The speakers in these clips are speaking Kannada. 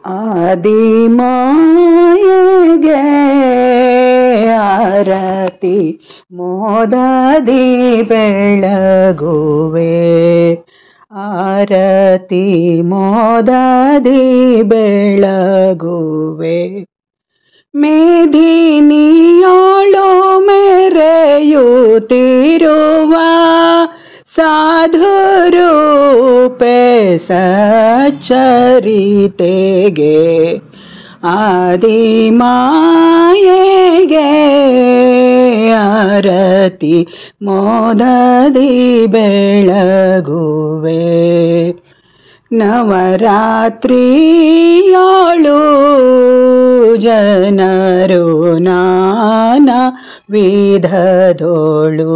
ಆದಿಮಾಯಗೆ ಆರತಿ ಮೋದದಿ ಬೆಳಗುವೆ ಆರತಿ ಮೋದದಿ ಬೆಳಗುವೆ ಮೇದಿನಿಯೋಳು ಮೆರೆಯುತ್ತಿರುವ ಸಾಧುರೂಪೆ ಸಚ್ಚರಿತೆಗೆ ಆದಿಮಾಯೆಗೆ ಆರತಿ ಮೋದದಿ ಬೆಳಗುವೆ ನವರಾತ್ರಿಯೋಳು ಜನರು ನಾನಾ ವಿಧದೋಳು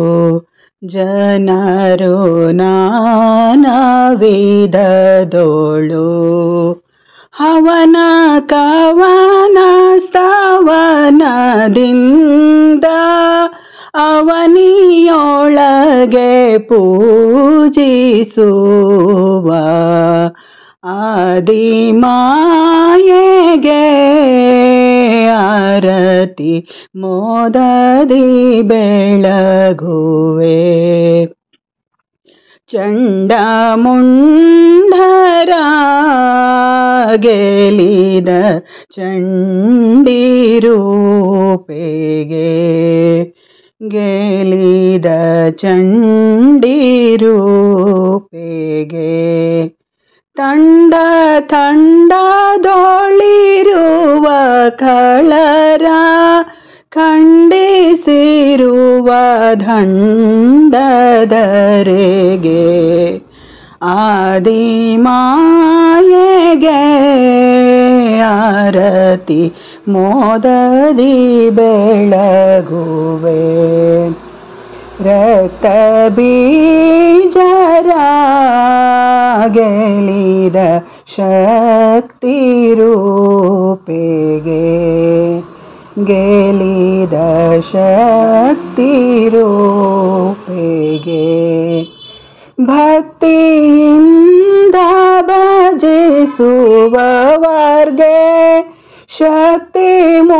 ಜನರು ನಾನಾ ವಿಧದೋಳು ಹವನ ಕವನ ಸ್ತವನದಿಂದ ಅವನಿಯೊಳಗೆ ಪೂಜಿಸುವ ಆದಿಮಾಯೆಗೆ ಆರತಿ ಮೋದದಿ ಬೆಳಗುವೆ ಚಂಡಮುಂಡರ ಗೆಲಿದ ಚಂಡಿರೂಪೆಗೆ ಗೆಲಿದ ಚಂಡಿರೂಪೆಗೆ ತಂಡ ತಂಡದೊಳಿರುವ ಕಳರ ಖಂಡಿಸಿರುವ ದಂಡದರೆಗೆ ಆದಿಮಾಯೆಗೆ ಆರತಿ ಮೋದದಿ ಬೆಳಗುವೆ ರಕ್ತ ಬೀಜರ ಗೆಲಿದ ಶಕ್ತಿ ರೂಪೆಗೆ ಗೆಲಿದ ಶಕ್ತಿ ರೂಪೆಗೆ ಭಕ್ತಿಯಿಂದ ಭಜಿಸುವವರ್ಗೆ ಶಕ್ತಿ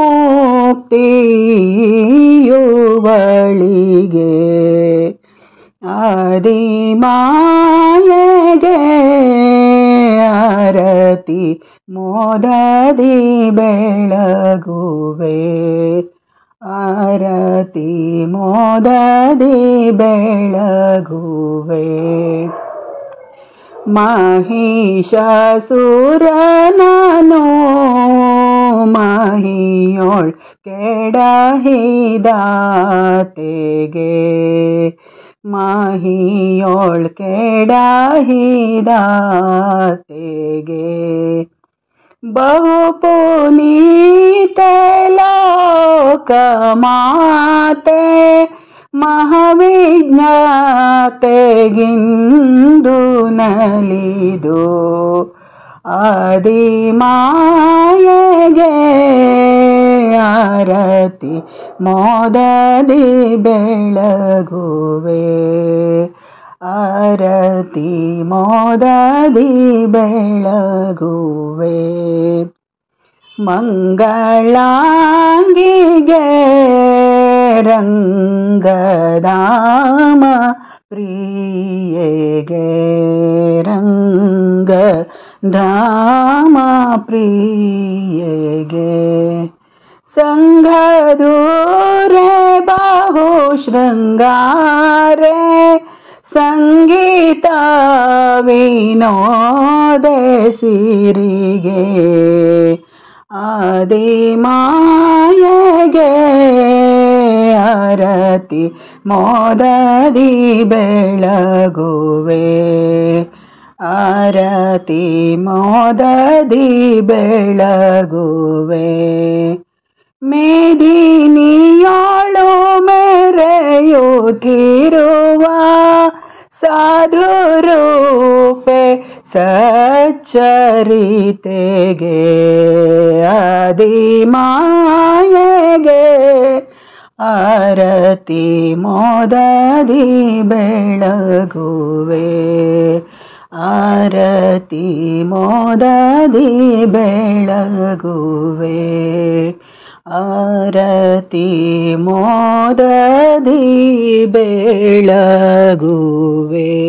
ಮುಕ್ತಿಯುವಳಿಗೆ ಆದಿಮಾಯೆಗೆ ಆರತಿ ಮೋದದಿ ಬೆಳಗುವೆ ಆರತಿ ಮೋದದಿ ಬೆಳಗುವೆ ಮಹಿಷಾಸುರನನು ಮಹಿಯೋಳ್ ಕೆಡಹಿದಾತೆಗೆ ಮಾಹಿಯೋಳ್ ಕೆಡಹಿದಾತೆಗೆ ಬಹು ಪುನೀತ ಲೋಕ ಮಾತೆ ಮಹಾವಿಜ್ಞಾತೆಗಿಂದು ನಲಿದು ಆದಿಮಾಯೆಗೆ ಆರತಿ ಮೋದದಿ ಬೆಳಗುವೆ ಆರತಿ ಮೋದದಿ ಬೆಳಗುವೆ ಮಂಗಳಾಂಗಿಗೆ ರಂಗದಾಮ ಪ್ರಿಯೆಗೆ ರಂಗ ಧಾಮ ಪ್ರಿಯೆಗೆ ಸಂಘದೂರೆ ಬಾಹು ಶೃಂಗಾರೆ ಸಂಗೀತ ವಿನೋದ ಸಿರಿಗೆ ಆದಿಮಾಯೆಗೆ ಆರತಿ ಮೋದದಿ ಬೆಳಗುವೆ ಆರತಿ ಮೋದದಿ ಬೆಳಗುವೆ ಮೇದಿನಿಯೋಳು ಮೆರೆಯುತ್ತಿರುವ ಸಾಧು ರೂಪೆ ಸಚ್ಚರಿತೆಗೆ ಆದಿಮಾಯೆಗೆ ಆರತಿ ಮೋದದಿ ಬೆಳಗುವೆ ಆರತಿ ಮೋದದಿ ಬೆಳಗುವೆ ಆರತಿ ಮೋದದಿ ಬೆಳಗುವೆ